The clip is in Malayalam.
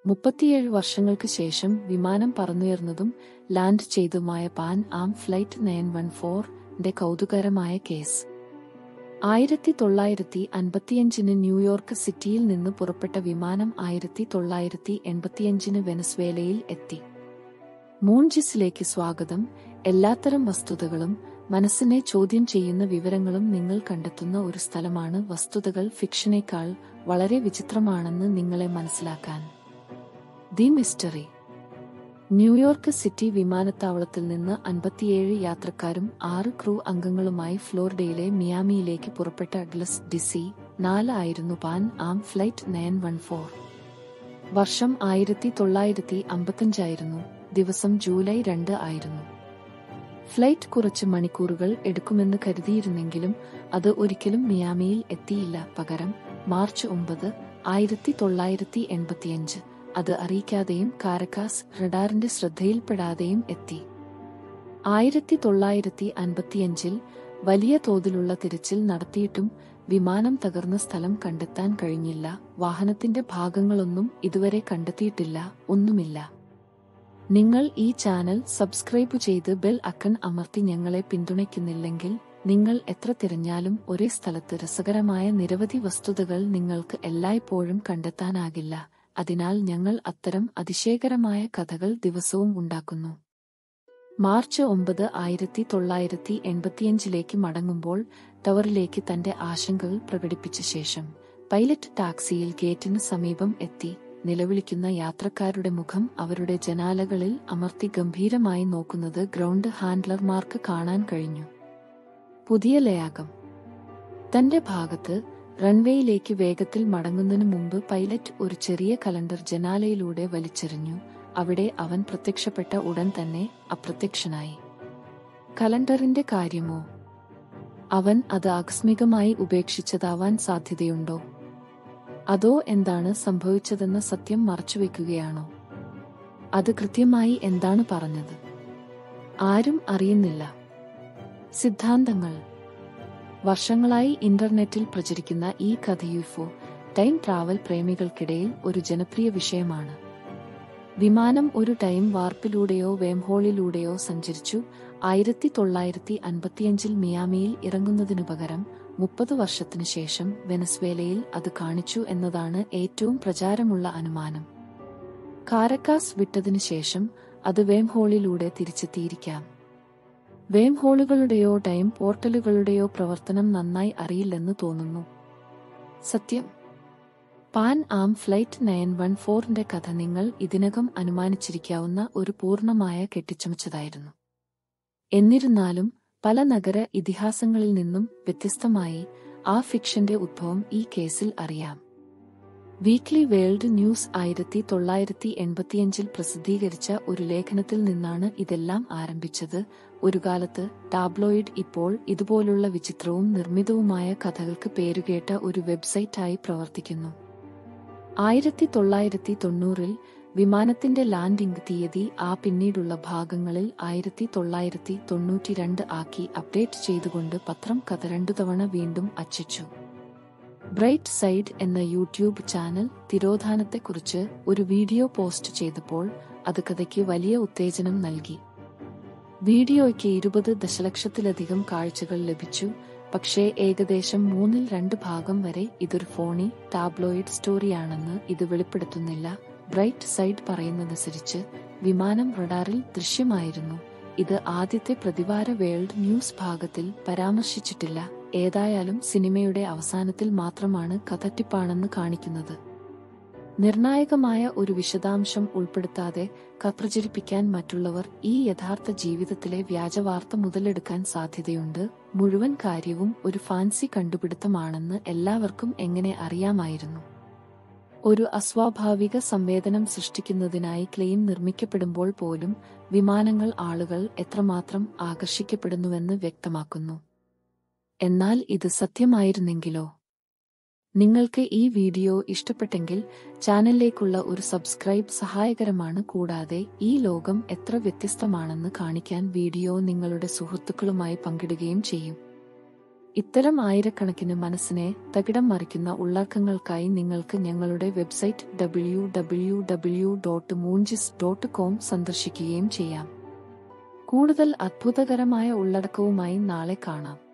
മുപ്പത്തിയേഴ് വർഷങ്ങൾക്ക് ശേഷം വിമാനം പറന്നുയർന്നതും ലാൻഡ് ചെയ്തതുമായ Pan Am flight nine one ഫോറിന്റെ കൗതുകരമായ കേസ് ആയിരത്തി തൊള്ളായിരത്തി അൻപത്തിയഞ്ചിന് ന്യൂയോർക്ക് സിറ്റിയിൽ നിന്ന് പുറപ്പെട്ട വിമാനം ആയിരത്തി തൊള്ളായിരത്തി എൺപത്തിയഞ്ചിന് വെനസ്വേലയിൽ എത്തി മൂൺജിസിലേക്ക് സ്വാഗതം എല്ലാത്തരം വസ്തുതകളും മനസ്സിനെ ചോദ്യം ചെയ്യുന്ന വിവരങ്ങളും നിങ്ങൾ കണ്ടെത്തുന്ന ഒരു സ്ഥലമാണ് വസ്തുതകൾ ഫിക്ഷനേക്കാൾ വളരെ വിചിത്രമാണെന്ന് നിങ്ങളെ മനസ്സിലാക്കാൻ ദി മിസ്റ്ററി ന്യൂയോർക്ക് സിറ്റി വിമാനത്താവളത്തിൽ നിന്ന് അൻപത്തിയേഴ് യാത്രക്കാരും ആറ് ക്രൂ അംഗങ്ങളുമായി ഫ്ലോറിഡയിലെ മിയാമിയിലേക്ക് പുറപ്പെട്ട അഡ്ലസ് ഡിസി നാല് ആയിരുന്നു Pan Am flight nine one four വർഷം ആയിരത്തി തൊള്ളായിരത്തി അമ്പത്തഞ്ചായിരുന്നു ദിവസം ജൂലൈ രണ്ട് ആയിരുന്നു ഫ്ലൈറ്റ് കുറച്ച് മണിക്കൂറുകൾ എടുക്കുമെന്ന് കരുതിയിരുന്നെങ്കിലും അത് ഒരിക്കലും മിയാമിയിൽ എത്തിയില്ല പകരം മാർച്ച് ഒമ്പത് ആയിരത്തി തൊള്ളായിരത്തി എൺപത്തിയഞ്ച് അത് അറിയിക്കാതെയും കാരക്കാസ് റഡാറിന്റെ ശ്രദ്ധയിൽപ്പെടാതെയും എത്തി ആയിരത്തി തൊള്ളായിരത്തി അൻപത്തിയഞ്ചിൽ വലിയ തോതിലുള്ള തിരച്ചിൽ നടത്തിയിട്ടും വിമാനം തകർന്ന സ്ഥലം കണ്ടെത്താൻ കഴിഞ്ഞില്ല വാഹനത്തിന്റെ ഭാഗങ്ങളൊന്നും ഇതുവരെ കണ്ടെത്തിയിട്ടില്ല ഒന്നുമില്ല നിങ്ങൾ ഈ ചാനൽ സബ്സ്ക്രൈബ് ചെയ്ത് ബെൽ അക്കൺ അമർത്തി ഞങ്ങളെ പിന്തുണയ്ക്കുന്നില്ലെങ്കിൽ നിങ്ങൾ എത്ര തിരഞ്ഞാലും ഒരേ സ്ഥലത്ത് രസകരമായ നിരവധി വസ്തുതകൾ നിങ്ങൾക്ക് എല്ലായ്പ്പോഴും കണ്ടെത്താനാകില്ല അതിനാൽ ഞങ്ങൾ അത്തരം അതിശയകരമായ കഥകൾ ദിവസവും ഉണ്ടാക്കുന്നു മാർച്ച് ഒമ്പത് ആയിരത്തി തൊള്ളായിരത്തി എൺപത്തിയഞ്ചിലേക്ക് മടങ്ങുമ്പോൾ ടവറിലേക്ക് തന്റെ ആശങ്കകൾ പ്രകടിപ്പിച്ച ശേഷം പൈലറ്റ് ടാക്സിയിൽ ഗേറ്റിന് സമീപം എത്തി നിലവിളിക്കുന്ന യാത്രക്കാരുടെ മുഖം അവരുടെ ജനാലകളിൽ അമർത്തി ഗംഭീരമായി നോക്കുന്നത് ഗ്രൗണ്ട് ഹാൻഡ്ലർമാർക്ക് കാണാൻ കഴിഞ്ഞു പുതിയ ലയാകം തന്റെ ഭാഗത്ത് റൺവേയിലേക്ക് വേഗത്തിൽ മടങ്ങുന്നതിനു മുമ്പ് പൈലറ്റ് ഒരു ചെറിയ കലണ്ടർ ജനാലയിലൂടെ വലിച്ചെറിഞ്ഞു അവിടെ അവൻ പ്രത്യക്ഷപ്പെട്ട ഉടൻ തന്നെ അപ്രത്യക്ഷനായി കലണ്ടറിന്റെ കാര്യമോ അവൻ അത് ആകസ്മികമായി ഉപേക്ഷിച്ചതാവാൻ സാധ്യതയുണ്ടോ അതോ എന്താണ് സംഭവിച്ചതെന്ന സത്യം മറച്ചുവെക്കുകയാണോ അത് കൃത്യമായി എന്താണ് പറഞ്ഞത് ആരും അറിയുന്നില്ല സിദ്ധാന്തങ്ങൾ വർഷങ്ങളായി ഇന്റർനെറ്റിൽ പ്രചരിക്കുന്ന ഈ കഥ യുഫോ ടൈം ട്രാവൽ പ്രേമികൾക്കിടയിൽ ഒരു ജനപ്രിയ വിഷയമാണ് വിമാനം ഒരു ടൈം വാർപ്പിലൂടെയോ വേംഹോളിലൂടെയോ സഞ്ചരിച്ചു ആയിരത്തി തൊള്ളായിരത്തി അൻപത്തിയഞ്ചിൽ മിയാമിയിൽ ഇറങ്ങുന്നതിനു പകരം മുപ്പത് വർഷത്തിനു ശേഷം വെനസ്വേലയിൽ അത് കാണിച്ചു എന്നതാണ് ഏറ്റവും പ്രചാരമുള്ള അനുമാനം കാരക്കാസ് വിട്ടതിനു ശേഷം അത് വേംഹോളിലൂടെ തിരിച്ചെത്തിയിരിക്കാം വേംഹോളുകളുടെയോ ടൈം പോർട്ടലുകളുടെയോ പ്രവർത്തനം നന്നായി അറിയില്ലെന്ന് തോന്നുന്നു സത്യം Pan Am flight nine one ഫോറിന്റെ കഥ നിങ്ങൾ ഇതിനകം അനുമാനിച്ചിരിക്കാവുന്ന ഒരു പൂർണ്ണമായ കെട്ടിച്ചമച്ചതായിരുന്നു എന്നിരുന്നാലും പല നഗര ഇതിഹാസങ്ങളിൽ നിന്നും വ്യത്യസ്തമായി ആ ഫിക്ഷന്റെ ഉദ്ഭവം ഈ കേസിൽ അറിയാം വീക്ക്ലി വേൾഡ് ന്യൂസ് ആയിരത്തി തൊള്ളായിരത്തി എൺപത്തിയഞ്ചിൽ പ്രസിദ്ധീകരിച്ച ഒരു ലേഖനത്തിൽ നിന്നാണ് ഇതെല്ലാം ആരംഭിച്ചത് ഒരു കാലത്ത് ടാബ്ലോയിഡ് ഇപ്പോൾ ഇതുപോലുള്ള വിചിത്രവും നിർമ്മിതവുമായ കഥകൾക്ക് പേരുകേട്ട ഒരു വെബ്സൈറ്റായി പ്രവർത്തിക്കുന്നു ആയിരത്തി തൊള്ളായിരത്തി തൊണ്ണൂറിൽ വിമാനത്തിന്റെ ലാൻഡിംഗ് തീയതി ആ പിന്നീടുള്ള ഭാഗങ്ങളിൽ ആയിരത്തി തൊള്ളായിരത്തി തൊണ്ണൂറ്റിരണ്ട് ആക്കി അപ്ഡേറ്റ് ചെയ്തുകൊണ്ട് പത്രം കഥ രണ്ടു തവണ വീണ്ടും അച്ചച്ചു ബ്രൈറ്റ് സൈഡ് എന്ന യൂട്യൂബ് ചാനൽ തിരോധാനത്തെക്കുറിച്ച് ഒരു വീഡിയോ പോസ്റ്റ് ചെയ്തപ്പോൾ അത് കഥയ്ക്ക് വലിയ ഉത്തേജനം നൽകി വീഡിയോയ്ക്ക് ഇരുപത് ദശലക്ഷത്തിലധികം കാഴ്ചകൾ ലഭിച്ചു പക്ഷേ ഏകദേശം മൂന്നിൽ രണ്ട് ഭാഗം വരെ ഇതൊരു ഫോണി ടാബ്ലോയിഡ് സ്റ്റോറിയാണെന്ന് ഇത് വെളിപ്പെടുത്തുന്നില്ല ബ്രൈറ്റ് സൈഡ് പറയുന്നതനുസരിച്ച് വിമാനം റഡാറിൽ ദൃശ്യമായിരുന്നു ഇത് ആദ്യത്തെ പ്രതിവാര വേൾഡ് ന്യൂസ് ഭാഗത്തിൽ പരാമർശിച്ചിട്ടില്ല ഏതായാലും സിനിമയുടെ അവസാനത്തിൽ മാത്രമാണ് കഥട്ടിപ്പാണെന്ന് കാണിക്കുന്നത് നിർണായകമായ ഒരു വിശദാംശം ഉൾപ്പെടുത്താതെ കപ്രചരിപ്പിക്കാൻ മറ്റുള്ളവർ ഈ യഥാർത്ഥ ജീവിതത്തിലെ വ്യാജവാർത്ത മുതലെടുക്കാൻ സാധ്യതയുണ്ട് മുഴുവൻ കാര്യവും ഒരു ഫാൻസി കണ്ടുപിടുത്തമാണെന്ന് എല്ലാവർക്കും എങ്ങനെ അറിയാമായിരുന്നു ഒരു അസ്വാഭാവിക സംവേദനം സൃഷ്ടിക്കുന്നതിനായി ക്ലെയിം നിർമ്മിക്കപ്പെടുമ്പോൾ പോലും വിമാനങ്ങൾ ആളുകൾ എത്രമാത്രം ആകർഷിക്കപ്പെടുന്നുവെന്ന് വ്യക്തമാക്കുന്നു എന്നാൽ ഇത് സത്യമായിരുന്നെങ്കിലോ നിങ്ങൾക്ക് ഈ വീഡിയോ ഇഷ്ടപ്പെട്ടെങ്കിൽ ചാനലിലേക്കുള്ള ഒരു സബ്സ്ക്രൈബ് സഹായകരമാണ് കൂടാതെ ഈ ലോകം എത്ര വ്യത്യസ്തമാണെന്ന് കാണിക്കാൻ വീഡിയോ നിങ്ങളുടെ സുഹൃത്തുക്കളുമായി പങ്കിടുകയും ചെയ്യും ഇത്തരം ആയിരക്കണക്കിന് മനസ്സിനെ തകിടം മറിക്കുന്ന ഉള്ളടക്കങ്ങൾക്കായി നിങ്ങൾക്ക് ഞങ്ങളുടെ website W W W dot മൂഞ്ചിസ് ഡോട്ട് കോം സന്ദർശിക്കുകയും ചെയ്യാം കൂടുതൽ അത്ഭുതകരമായ ഉള്ളടക്കവുമായി നാളെ കാണാം